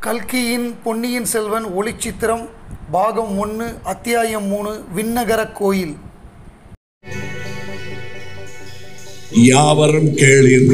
கல்கியின் பொன்னியின் செல்வன் ஒளிச்சித்திரம் பாகம் ஒன்று அத்தியாயம் மூணு விண்ணகரக் கோயில் யாவரும் கேளீர்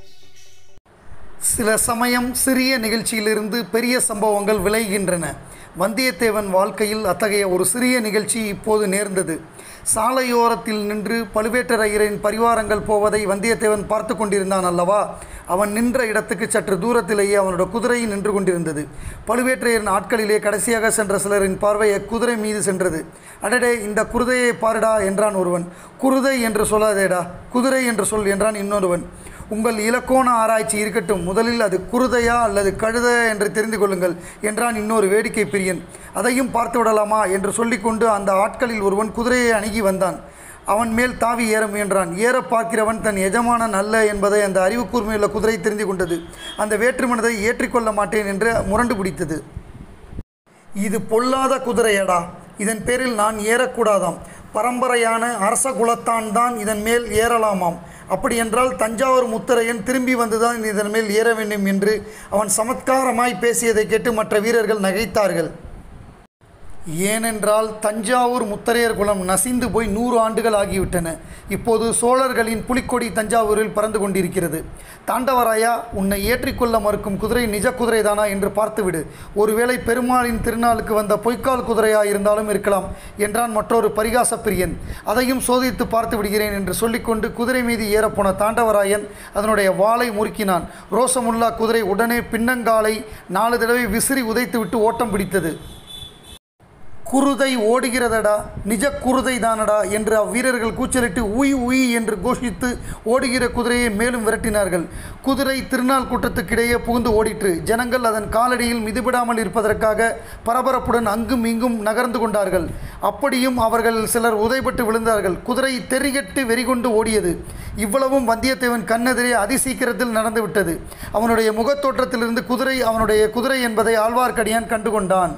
சில சமயம் சிறிய நிகழ்ச்சியிலிருந்து பெரிய சம்பவங்கள் விளைகின்றன வந்தியத்தேவன் வாழ்க்கையில் அத்தகைய ஒரு சிறிய நிகழ்ச்சி இப்போது நேர்ந்தது சாலையோரத்தில் நின்று பழுவேட்டரையரின் பரிவாரங்கள் போவதை வந்தியத்தேவன் பார்த்து கொண்டிருந்தான் அல்லவா அவன் நின்ற இடத்துக்கு சற்று தூரத்திலேயே அவனோட குதிரை நின்று கொண்டிருந்தது பழுவேட்டரையரின் ஆட்களிலே கடைசியாக சென்ற சிலரின் பார்வை அக்குதிரை மீது சென்றது அடடே இந்த குருதையை பாருடா என்றான் ஒருவன் குருதை என்று சொல்லாதேடா குதிரை என்று சொல் என்றான் இன்னொருவன் உங்கள் இலக்கோண ஆராய்ச்சி இருக்கட்டும் முதலில் அது குருதையா அல்லது கழுதையா என்று தெரிந்து கொள்ளுங்கள் என்றான் இன்னொரு வேடிக்கை பிரியன் அதையும் பார்த்து விடலாமா என்று சொல்லிக்கொண்டு அந்த ஆட்களில் ஒருவன் குதிரையை அணுகி வந்தான் அவன் மேல் தாவி ஏற முயன்றான் ஏற பார்க்கிறவன் தன் எஜமானன் அல்ல என்பதை அந்த அறிவு கூர்மையுள்ள குதிரை தெரிந்து கொண்டது அந்த வேற்று மனதை ஏற்றிக்கொள்ள மாட்டேன் என்று முரண்டு பிடித்தது இது பொல்லாத குதிரையடா இதன் பேரில் நான் ஏறக்கூடாதாம் பரம்பரையான அரச குலத்தான் தான் இதன் மேல் ஏறலாமாம் அப்படியென்றால் தஞ்சாவூர் முத்தரையன் திரும்பி வந்துதான் இதன் மேல் ஏற வேண்டும் என்று அவன் சமத்காரமாய் பேசியதை கேட்டு மற்ற வீரர்கள் நகைத்தார்கள் ஏனென்றால் தஞ்சாவூர் முத்தரையர் குலம் நசிந்து போய் நூறு ஆண்டுகள் ஆகிவிட்டன இப்போது சோழர்களின் புலிக்கொடி தஞ்சாவூரில் பறந்து கொண்டிருக்கிறது தாண்டவராயா உன்னை ஏற்றிக்கொள்ள மறுக்கும் குதிரை நிஜ குதிரைதானா என்று பார்த்துவிடு ஒருவேளை பெருமாளின் திருநாளுக்கு வந்த பொய்க்கால் குதிரையா இருந்தாலும் இருக்கலாம் என்றான் மற்றொரு பரிகாச பிரியன் அதையும் சோதித்து பார்த்து விடுகிறேன் என்று சொல்லிக்கொண்டு குதிரை மீது ஏறப்போன தாண்டவராயன் அதனுடைய வாளை முறுக்கினான் ரோசமுல்லா குதிரை உடனே பின்னங்காலை நாலு தடவை விசிறி உதைத்துவிட்டு ஓட்டம் பிடித்தது குருதை ஓடுகிறதடா நிஜ குருதை தானடா என்று அவ்வீரர்கள் கூச்சலிட்டு உய் உய் என்று கோஷித்து ஓடுகிற குதிரையை மேலும் விரட்டினார்கள் குதிரை திருநாள் கூட்டத்துக்கிடையே புகுந்து ஓடிற்று ஜனங்கள் அதன் காலடியில் மிதிபடாமல் இருப்பதற்காக பரபரப்புடன் அங்கும் இங்கும் நகர்ந்து கொண்டார்கள் அப்படியும் அவர்கள் சிலர் உதைபட்டு விழுந்தார்கள் குதிரை தெறிகட்டு வெறிகொண்டு ஓடியது இவ்வளவும் வந்தியத்தேவன் கண்ணெதிரே அதிசீக்கிரத்தில் நடந்துவிட்டது அவனுடைய முகத்தோற்றத்திலிருந்து குதிரை அவனுடைய குதிரை என்பதை ஆழ்வார்க்கடியான் கண்டுகொண்டான்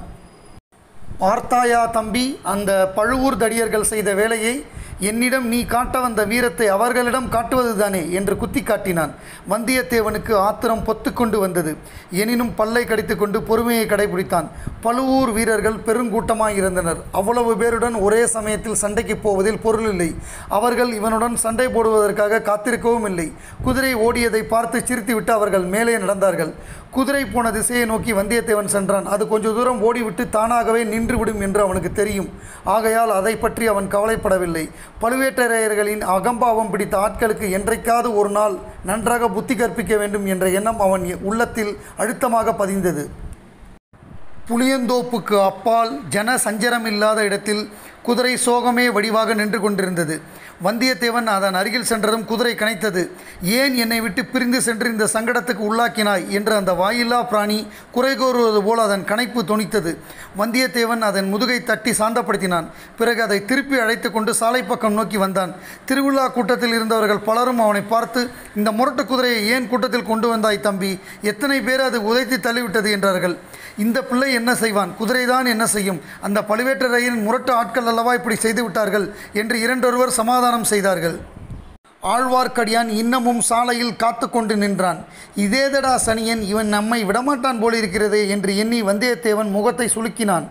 பார்த்தாயா தம்பி அந்த பழுவூர் தடியர்கள் செய்த வேலையை என்னிடம் நீ காட்ட வந்த வீரத்தை அவர்களிடம் காட்டுவதுதானே என்று குத்தி காட்டினான் வந்தியத்தேவனுக்கு ஆத்திரம் பொத்துக்கொண்டு வந்தது எனினும் பல்லை கடித்துக்கொண்டு பொறுமையை கடைபிடித்தான் பழுவூர் வீரர்கள் பெருங்கூட்டமாய் இருந்தனர் அவ்வளவு பேருடன் ஒரே சமயத்தில் சண்டைக்கு போவதில் பொருள் இல்லை அவர்கள் இவனுடன் சண்டை போடுவதற்காக காத்திருக்கவும் இல்லை குதிரை ஓடியதை பார்த்து சிரித்துவிட்டு அவர்கள் மேலே நடந்தார்கள் குதிரை போன திசையை நோக்கி வந்தியத்தேவன் சென்றான் அது கொஞ்ச தூரம் ஓடிவிட்டு தானாகவே நின்றுவிடும் என்று அவனுக்கு தெரியும் ஆகையால் அதை பற்றி அவன் கவலைப்படவில்லை பழுவேட்டரையர்களின் அகம்பாவம் பிடித்த ஆட்களுக்கு என்றைக்காவது ஒரு நாள் நன்றாக புத்தி கற்பிக்க வேண்டும் என்ற எண்ணம் அவன் உள்ளத்தில் அழுத்தமாக பதிந்தது புளியந்தோப்புக்கு அப்பால் ஜன சஞ்சரம் இல்லாத இடத்தில் குதிரை சோகமே வடிவாக நின்று கொண்டிருந்தது வந்தியத்தேவன் அதன் அருகில் சென்றதும் குதிரை கனைத்தது ஏன் என்னை விட்டு பிரிந்து சென்று இந்த சங்கடத்துக்கு உள்ளாக்கினாய் என்று அந்த வாயில்லா பிராணி குறை கூறுவது போல் அதன் கனைப்பு தொனித்தது வந்தியத்தேவன் அதன் முதுகை தட்டி சாந்தப்படுத்தினான் பிறகு அதை திருப்பி அழைத்து கொண்டு சாலை பக்கம் நோக்கி வந்தான் திருவிழா கூட்டத்தில் இருந்தவர்கள் பலரும் அவனை பார்த்து இந்த முரட்டு குதிரையை ஏன் கூட்டத்தில் கொண்டு வந்தாய் தம்பி எத்தனை பேர் அது உதைத்து தள்ளிவிட்டது என்றார்கள் இந்த பிள்ளை என்ன செய்வான் குதிரைதான் என்ன செய்யும் அந்த பழுவேட்டரையரின் முரட்டு ஆட்கள் அல்லவா இப்படி செய்து விட்டார்கள் என்று இரண்டொருவர் சமாதானம் செய்தார்கள் ஆழ்வார்க்கடியான் இன்னமும் சாலையில் காத்து கொண்டு நின்றான் இதேதடா சனியன் இவன் நம்மை விடமாட்டான் போலிருக்கிறதே என்று எண்ணி வந்தியத்தேவன் முகத்தை சுளுக்கினான்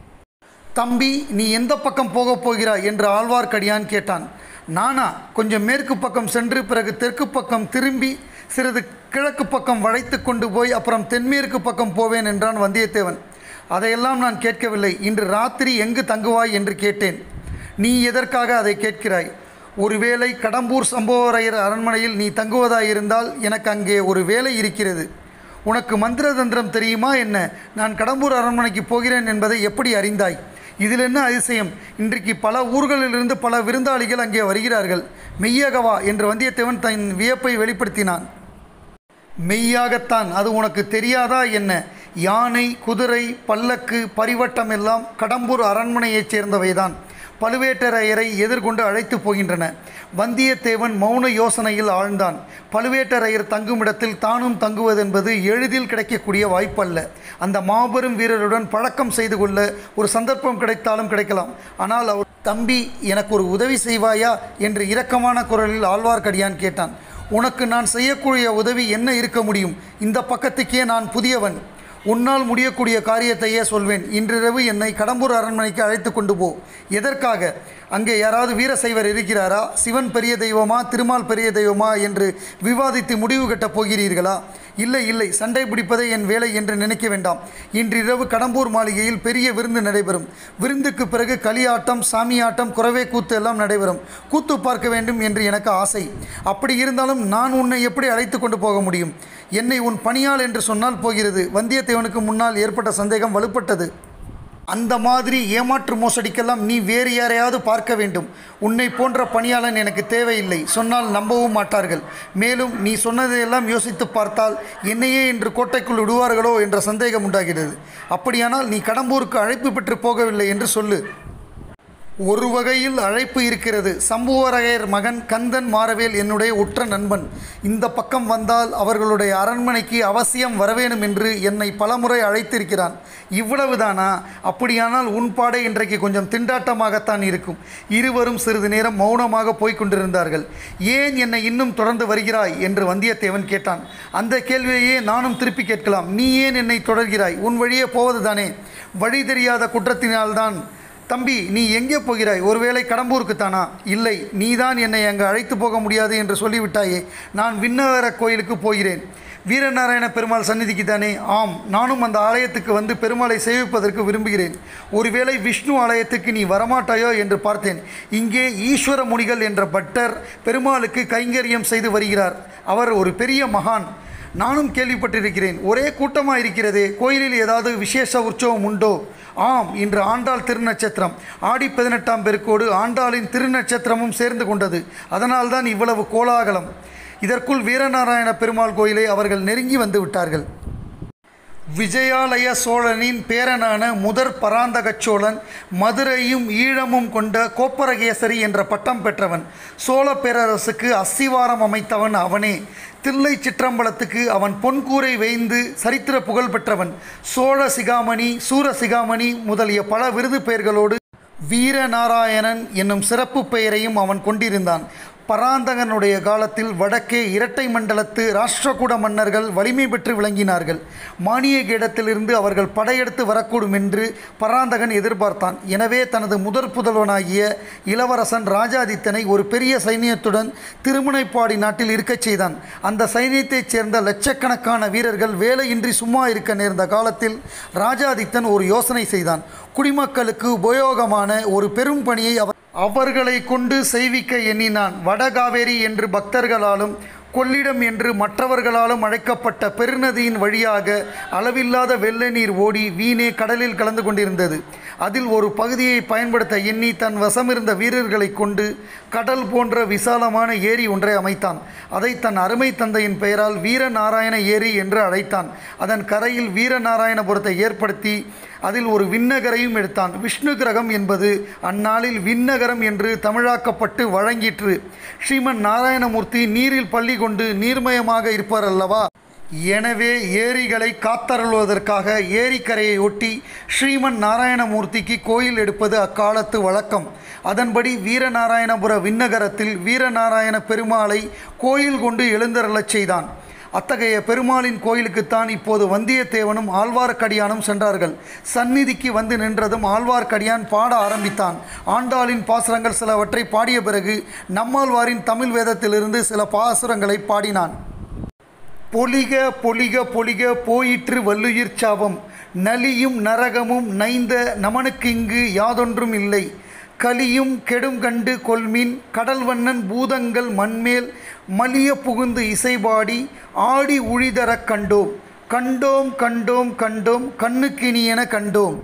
தம்பி நீ எந்த பக்கம் போகப் போகிறாய் என்று ஆழ்வார்க்கடியான் கேட்டான் நானா கொஞ்சம் மேற்கு பக்கம் சென்று பிறகு தெற்கு பக்கம் திரும்பி சிறிது கிழக்கு பக்கம் வளைத்து கொண்டு போய் அப்புறம் தென்மேற்கு பக்கம் போவேன் என்றான் வந்தியத்தேவன் அதையெல்லாம் நான் கேட்கவில்லை இன்று ராத்திரி எங்கு தங்குவாய் என்று கேட்டேன் நீ எதற்காக அதை கேட்கிறாய் ஒருவேளை கடம்பூர் சம்புவரையர் அரண்மனையில் நீ தங்குவதாயிருந்தால் எனக்கு அங்கே ஒரு வேலை இருக்கிறது உனக்கு மந்திர தந்திரம் தெரியுமா என்ன நான் கடம்பூர் அரண்மனைக்கு போகிறேன் என்பதை எப்படி அறிந்தாய் இதில் என்ன அதிசயம் இன்றைக்கு பல ஊர்களிலிருந்து பல விருந்தாளிகள் அங்கே வருகிறார்கள் மெய்யாகவா என்று வந்தியத்தேவன் தன் வியப்பை வெளிப்படுத்தினான் மெய்யாகத்தான் அது உனக்கு தெரியாதா என்ன யானை குதிரை பல்லக்கு பரிவட்டம் எல்லாம் கடம்பூர் அரண்மனையைச் சேர்ந்தவைதான் பழுவேட்டரையரை எதிர்கொண்டு அழைத்து போகின்றன வந்தியத்தேவன் மௌன யோசனையில் ஆழ்ந்தான் பழுவேட்டரையர் தங்குமிடத்தில் தானும் தங்குவதென்பது எளிதில் கிடைக்கக்கூடிய வாய்ப்பல்ல அந்த மாபெரும் வீரருடன் பழக்கம் செய்து கொள்ள ஒரு சந்தர்ப்பம் கிடைத்தாலும் கிடைக்கலாம் ஆனால் அவர் தம்பி எனக்கு ஒரு உதவி செய்வாயா என்று இரக்கமான குரலில் ஆழ்வார்க்கடியான் கேட்டான் உனக்கு நான் செய்யக்கூடிய உதவி என்ன இருக்க முடியும் இந்த பக்கத்துக்கே நான் புதியவன் உன்னால் முடியக்கூடிய காரியத்தையே சொல்வேன் இன்றிரவு என்னை கடம்பூர் அரண்மனைக்கு அழைத்து கொண்டு போ எதற்காக அங்கே யாராவது வீரசைவர் இருக்கிறாரா சிவன் பெரிய தெய்வமா திருமால் பெரிய தெய்வமா என்று விவாதித்து முடிவு கட்டப் போகிறீர்களா இல்லை இல்லை சண்டை பிடிப்பதே என் வேலை என்று நினைக்க வேண்டாம் இன்றிரவு கடம்பூர் மாளிகையில் பெரிய விருந்து நடைபெறும் விருந்துக்கு பிறகு களியாட்டம் சாமியாட்டம் குறவே கூத்து எல்லாம் நடைபெறும் கூத்து பார்க்க வேண்டும் என்று எனக்கு ஆசை அப்படி இருந்தாலும் நான் உன்னை எப்படி அழைத்து கொண்டு போக முடியும் என்னை உன் பணியாள் என்று சொன்னால் போகிறது வந்தியத்தேவனுக்கு முன்னால் ஏற்பட்ட சந்தேகம் வலுப்பட்டது அந்த மாதிரி ஏமாற்று மோசடிக்கெல்லாம் நீ வேறு யாரையாவது பார்க்க வேண்டும் உன்னை போன்ற பணியாளன் எனக்கு தேவையில்லை சொன்னால் நம்பவும் மாட்டார்கள் மேலும் நீ சொன்னதையெல்லாம் யோசித்து பார்த்தால் என்னையே இன்று கோட்டைக்குள் விடுவார்களோ என்ற சந்தேகம் உண்டாகிறது அப்படியானால் நீ கடம்பூருக்கு அழைப்பு பெற்று போகவில்லை என்று சொல்லு ஒரு வகையில் அழைப்பு இருக்கிறது சம்புவரையர் மகன் கந்தன் மாரவேல் என்னுடைய உற்ற நண்பன் இந்த பக்கம் வந்தால் அவர்களுடைய அரண்மனைக்கு அவசியம் வரவேணும் என்று என்னை பலமுறை அழைத்திருக்கிறான் இவ்வளவுதானா அப்படியானால் உன் பாடை இன்றைக்கு கொஞ்சம் திண்டாட்டமாகத்தான் இருக்கும் இருவரும் சிறிது நேரம் மௌனமாக போய்க் கொண்டிருந்தார்கள் ஏன் என்னை இன்னும் தொடர்ந்து வருகிறாய் என்று வந்தியத்தேவன் கேட்டான் அந்த கேள்வியையே நானும் திருப்பி கேட்கலாம் நீ ஏன் என்னை தொடர்கிறாய் உன் வழியே போவதுதானே வழி தெரியாத குற்றத்தினால்தான் தம்பி நீ எங்கே போகிறாய் ஒருவேளை கடம்பூருக்கு தானா இல்லை நீதான் என்னை அங்கு அழைத்து போக முடியாது என்று சொல்லிவிட்டாயே நான் விண்ணவர கோயிலுக்கு போகிறேன் வீரநாராயண பெருமாள் சந்நிதிக்கு தானே ஆம் நானும் அந்த ஆலயத்துக்கு வந்து பெருமாளை சேவிப்பதற்கு விரும்புகிறேன் ஒருவேளை விஷ்ணு ஆலயத்துக்கு நீ வரமாட்டாயோ என்று பார்த்தேன் இங்கே ஈஸ்வர முனிகள் என்ற பட்டர் பெருமாளுக்கு கைங்கரியம் செய்து வருகிறார் அவர் ஒரு பெரிய மகான் நானும் கேள்விப்பட்டிருக்கிறேன் ஒரே கூட்டமாக இருக்கிறதே கோயிலில் ஏதாவது விசேஷ உற்சவம் உண்டோ ஆம் இன்று ஆண்டாள் திருநட்சத்திரம் ஆடி பதினெட்டாம் பெருக்கோடு ஆண்டாளின் திருநட்சத்திரமும் சேர்ந்து கொண்டது அதனால்தான் இவ்வளவு கோலாகலம் இதற்குள் வீரநாராயண பெருமாள் கோயிலை அவர்கள் நெருங்கி வந்து விட்டார்கள் விஜயாலய சோழனின் பேரனான முதற் பராந்தகச் சோழன் மதுரையும் ஈழமும் கொண்ட கோப்பரகேசரி என்ற பட்டம் பெற்றவன் சோழ பேரரசுக்கு அஸ்திவாரம் அமைத்தவன் அவனே தில்லை சிற்றம்பலத்துக்கு அவன் பொன்கூரை வேய்ந்து சரித்திர புகழ் பெற்றவன் சோழ சிகாமணி சூர சிகாமணி முதலிய பல விருது பெயர்களோடு வீரநாராயணன் என்னும் சிறப்பு பெயரையும் அவன் கொண்டிருந்தான் பராந்தகனுடைய காலத்தில் வடக்கே இரட்டை மண்டலத்து ராஷ்டிரகூட மன்னர்கள் வலிமை பெற்று விளங்கினார்கள் மானியகேடத்திலிருந்து அவர்கள் படையெடுத்து வரக்கூடும் என்று பராந்தகன் எதிர்பார்த்தான் எனவே தனது முதற் புதல்வனாகிய இளவரசன் ராஜாதித்தனை ஒரு பெரிய சைனியத்துடன் திருமுனைப்பாடி நாட்டில் இருக்கச் செய்தான் அந்த சைனியத்தைச் சேர்ந்த லட்சக்கணக்கான வீரர்கள் வேலையின்றி சும்மா இருக்க நேர்ந்த காலத்தில் ராஜாதித்தன் ஒரு யோசனை செய்தான் குடிமக்களுக்கு உபயோகமான ஒரு பெரும் பணியை அவர் அவர்களை கொண்டு செய்விக்க எண்ணினான் வடகாவேரி என்று பக்தர்களாலும் கொள்ளிடம் என்று மற்றவர்களாலும் அழைக்கப்பட்ட பெருநதியின் வழியாக அளவில்லாத வெள்ள நீர் ஓடி வீணே கடலில் கலந்து கொண்டிருந்தது அதில் ஒரு பகுதியை பயன்படுத்த எண்ணி தன் வசமிருந்த வீரர்களை கொண்டு கடல் போன்ற விசாலமான ஏரி ஒன்றை அமைத்தான் அதை தன் அருமை தந்தையின் பெயரால் வீரநாராயண ஏரி என்று அழைத்தான் அதன் கரையில் வீரநாராயணபுரத்தை ஏற்படுத்தி அதில் ஒரு விண்ணகரையும் எடுத்தான் விஷ்ணு கிரகம் என்பது அந்நாளில் விண்ணகரம் என்று தமிழாக்கப்பட்டு வழங்கிற்று ஸ்ரீமன் நாராயணமூர்த்தி நீரில் பள்ளி கொண்டு நீர்மயமாக இருப்பார் அல்லவா எனவே ஏரிகளை காத்தருள்வதற்காக ஏரிக்கரையை ஒட்டி ஸ்ரீமன் நாராயணமூர்த்திக்கு கோயில் எடுப்பது அக்காலத்து வழக்கம் அதன்படி வீரநாராயணபுர விண்ணகரத்தில் வீரநாராயண பெருமாளை கோயில் கொண்டு எழுந்தருளச் செய்தான் அத்தகைய பெருமாளின் கோயிலுக்குத்தான் இப்போது வந்தியத்தேவனும் ஆழ்வார்க்கடியானும் சென்றார்கள் சந்நிதிக்கு வந்து நின்றதும் ஆழ்வார்க்கடியான் பாட ஆரம்பித்தான் ஆண்டாளின் பாசுரங்கள் சிலவற்றை பாடிய பிறகு நம்மாழ்வாரின் தமிழ் வேதத்திலிருந்து சில பாசுரங்களை பாடினான் பொலிக பொலிக பொலிக போயிற்று வல்லுயிர் சாபம் நலியும் நரகமும் நைந்த நமனுக்கிங்கு யாதொன்றும் இல்லை கலியும் கெடும் கண்டு கொள்மின் கடல்வண்ணன் பூதங்கள் மண்மேல் மலிய புகுந்து இசைபாடி ஆடி உழிதரக் கண்டோம் கண்டோம் கண்டோம் கண்டோம் கண்ணுக்கினியென கண்டோம்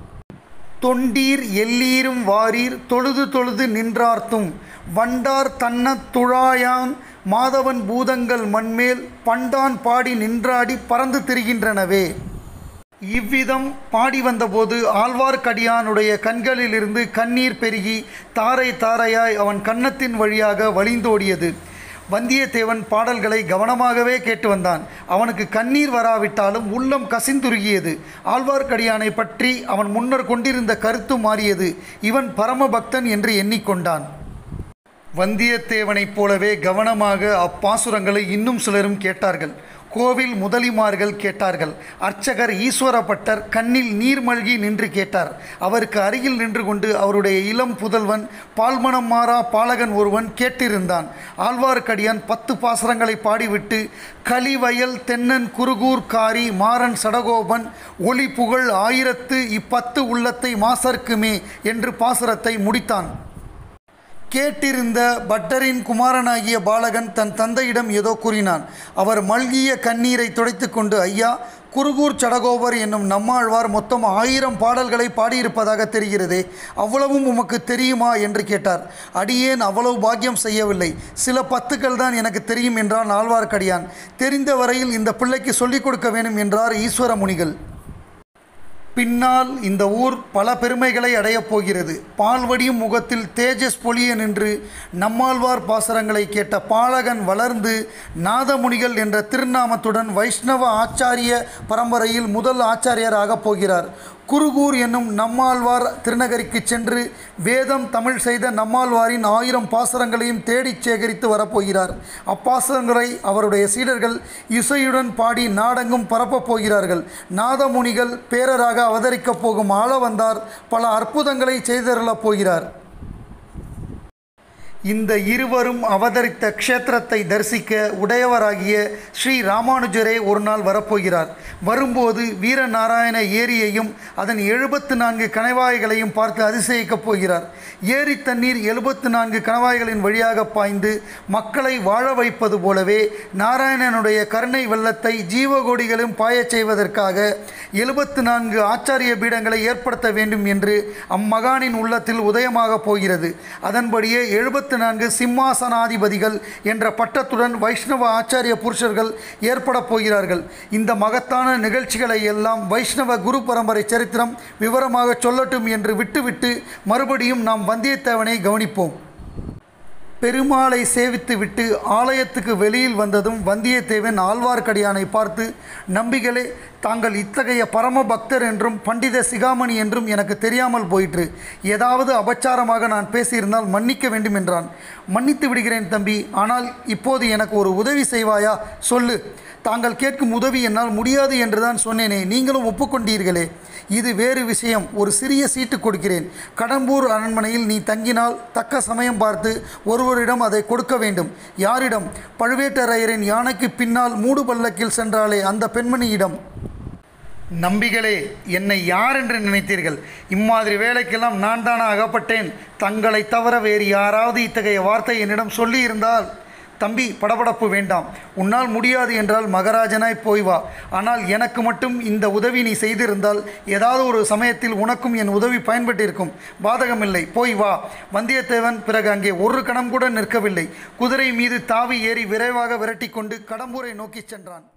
தொண்டீர் எல்லீரும் வாரீர் தொழுது தொழுது நின்றார்த்தும் வண்டார் தன்ன துழாயான் மாதவன் பூதங்கள் மண்மேல் பண்டான் பாடி நின்றாடி பறந்து திரிகின்றனவே இவ்விதம் பாடி வந்தபோது ஆழ்வார்க்கடியானுடைய கண்களிலிருந்து கண்ணீர் பெருகி தாரை தாரையாய் அவன் கன்னத்தின் வழியாக வழிந்தோடியது வந்தியத்தேவன் பாடல்களை கவனமாகவே கேட்டு வந்தான் அவனுக்கு கண்ணீர் வராவிட்டாலும் உள்ளம் கசிந்துருகியது ஆழ்வார்க்கடியானை பற்றி அவன் முன்னர் கொண்டிருந்த கருத்து மாறியது இவன் பரமபக்தன் என்று எண்ணிக்கொண்டான் வந்தியத்தேவனைப் போலவே கவனமாக அப்பாசுரங்களை இன்னும் சிலரும் கேட்டார்கள் கோவில் முதலிமார்கள் கேட்டார்கள் அர்ச்சகர் ஈஸ்வரப்பட்டர் கண்ணில் நீர் மல்கி நின்று கேட்டார் அவருக்கு அருகில் நின்று கொண்டு அவருடைய இளம் புதல்வன் பால்மணம் மாறா பாலகன் ஒருவன் கேட்டிருந்தான் ஆழ்வார்க்கடியான் பத்து பாசரங்களை பாடிவிட்டு களிவயல் தென்னன் குருகூர் காரி மாறன் சடகோபன் ஒளி புகழ் ஆயிரத்து இப்பத்து உள்ளத்தை மாசர்க்குமே என்று பாசுரத்தை முடித்தான் கேட்டிருந்த பட்டரின் குமாரனாகிய பாலகன் தன் தந்தையிடம் ஏதோ கூறினான் அவர் மல்கிய கண்ணீரை துடைத்து கொண்டு ஐயா குருகூர் சடகோபர் என்னும் நம்மாழ்வார் மொத்தம் ஆயிரம் பாடல்களை பாடியிருப்பதாக தெரிகிறதே அவ்வளவும் உமக்கு தெரியுமா என்று கேட்டார் அடியேன் அவ்வளவு பாக்கியம் செய்யவில்லை சில பத்துக்கள் தான் எனக்கு தெரியும் என்றான் ஆழ்வார்க்கடியான் தெரிந்த வரையில் இந்த பிள்ளைக்கு சொல்லிக் கொடுக்க வேண்டும் என்றார் ஈஸ்வர முனிகள் பின்னால் இந்த ஊர் பல பெருமைகளை அடையப் போகிறது பால்வடியும் முகத்தில் தேஜஸ் பொலிய நின்று நம்மாழ்வார் பாசரங்களை கேட்ட பாலகன் வளர்ந்து நாதமுனிகள் என்ற திருநாமத்துடன் வைஷ்ணவ ஆச்சாரிய பரம்பரையில் முதல் ஆச்சாரியராகப் போகிறார் குருகூர் என்னும் நம்மாழ்வார் திருநகரிக்கு சென்று வேதம் தமிழ் செய்த நம்மாழ்வாரின் ஆயிரம் பாசுரங்களையும் தேடிச் சேகரித்து வரப்போகிறார் அப்பாசுரங்களை அவருடைய சீடர்கள் இசையுடன் பாடி நாடெங்கும் பரப்பப் போகிறார்கள் நாதமுனிகள் பேரராக அவதரிக்கப் போகும் ஆள வந்தார் பல அற்புதங்களை செய்தருளப் போகிறார் இந்த இருவரும் அவதரித்த க்ஷேத்திரத்தை தரிசிக்க உடையவராகிய ஸ்ரீ ராமானுஜரே ஒரு நாள் வரப்போகிறார் வரும்போது வீரநாராயண ஏரியையும் அதன் எழுபத்து நான்கு கணவாய்களையும் பார்த்து அதிசயிக்கப் போகிறார் ஏரி தண்ணீர் எழுபத்து நான்கு கணவாய்களின் வழியாக பாய்ந்து மக்களை வாழ வைப்பது போலவே நாராயணனுடைய கருணை வெள்ளத்தை ஜீவகோடிகளும் பாயச் செய்வதற்காக எழுபத்து நான்கு ஆச்சாரிய பீடங்களை ஏற்படுத்த வேண்டும் என்று அம்மகானின் உள்ளத்தில் உதயமாக போகிறது அதன்படியே எழுபத்து நான்கு சிம்மாசனாதிபதிகள் என்ற பட்டத்துடன் வைஷ்ணவ ஆச்சாரிய புருஷர்கள் ஏற்பட போகிறார்கள் இந்த மகத்தான நிகழ்ச்சிகளை எல்லாம் வைஷ்ணவ குரு பரம்பரை சரித்திரம் விவரமாக சொல்லட்டும் என்று விட்டுவிட்டு மறுபடியும் நாம் வந்தியத்தேவனை கவனிப்போம் பெருமாளை சேவித்துவிட்டு ஆலயத்துக்கு வெளியில் வந்ததும் வந்தியத்தேவன் ஆழ்வார்க்கடியானை பார்த்து நம்பிகளே தாங்கள் இத்தகைய பரம பக்தர் என்றும் பண்டித சிகாமணி என்றும் எனக்கு தெரியாமல் போயிற்று ஏதாவது அபச்சாரமாக நான் பேசியிருந்தால் மன்னிக்க வேண்டும் என்றான் மன்னித்து விடுகிறேன் தம்பி ஆனால் இப்போது எனக்கு ஒரு உதவி செய்வாயா சொல்லு தாங்கள் கேட்கும் உதவி என்னால் முடியாது என்றுதான் சொன்னேனே நீங்களும் ஒப்புக்கொண்டீர்களே இது வேறு விஷயம் ஒரு சிறிய சீட்டு கொடுக்கிறேன் கடம்பூர் அரண்மனையில் நீ தங்கினால் தக்க சமயம் பார்த்து ஒருவரிடம் அதை கொடுக்க வேண்டும் யாரிடம் பழுவேட்டரையரின் யானைக்கு பின்னால் மூடு பல்லக்கில் சென்றாலே அந்த பெண்மணியிடம் நம்பிகளே என்னை யார் என்று நினைத்தீர்கள் இம்மாதிரி வேலைக்கெல்லாம் நான் தானா அகப்பட்டேன் தங்களை தவிர வேறு யாராவது இத்தகைய வார்த்தை என்னிடம் சொல்லியிருந்தால் தம்பி படபடப்பு வேண்டாம் உன்னால் முடியாது என்றால் மகராஜனாய் போய் வா ஆனால் எனக்கு மட்டும் இந்த உதவி நீ செய்திருந்தால் ஏதாவது ஒரு சமயத்தில் உனக்கும் என் உதவி பயன்பட்டிருக்கும் பாதகமில்லை போய் வா வந்தியத்தேவன் பிறகு அங்கே ஒரு கணம் கூட நிற்கவில்லை குதிரை மீது தாவி ஏறி விரைவாக விரட்டி கொண்டு கடம்பூரை நோக்கிச் சென்றான்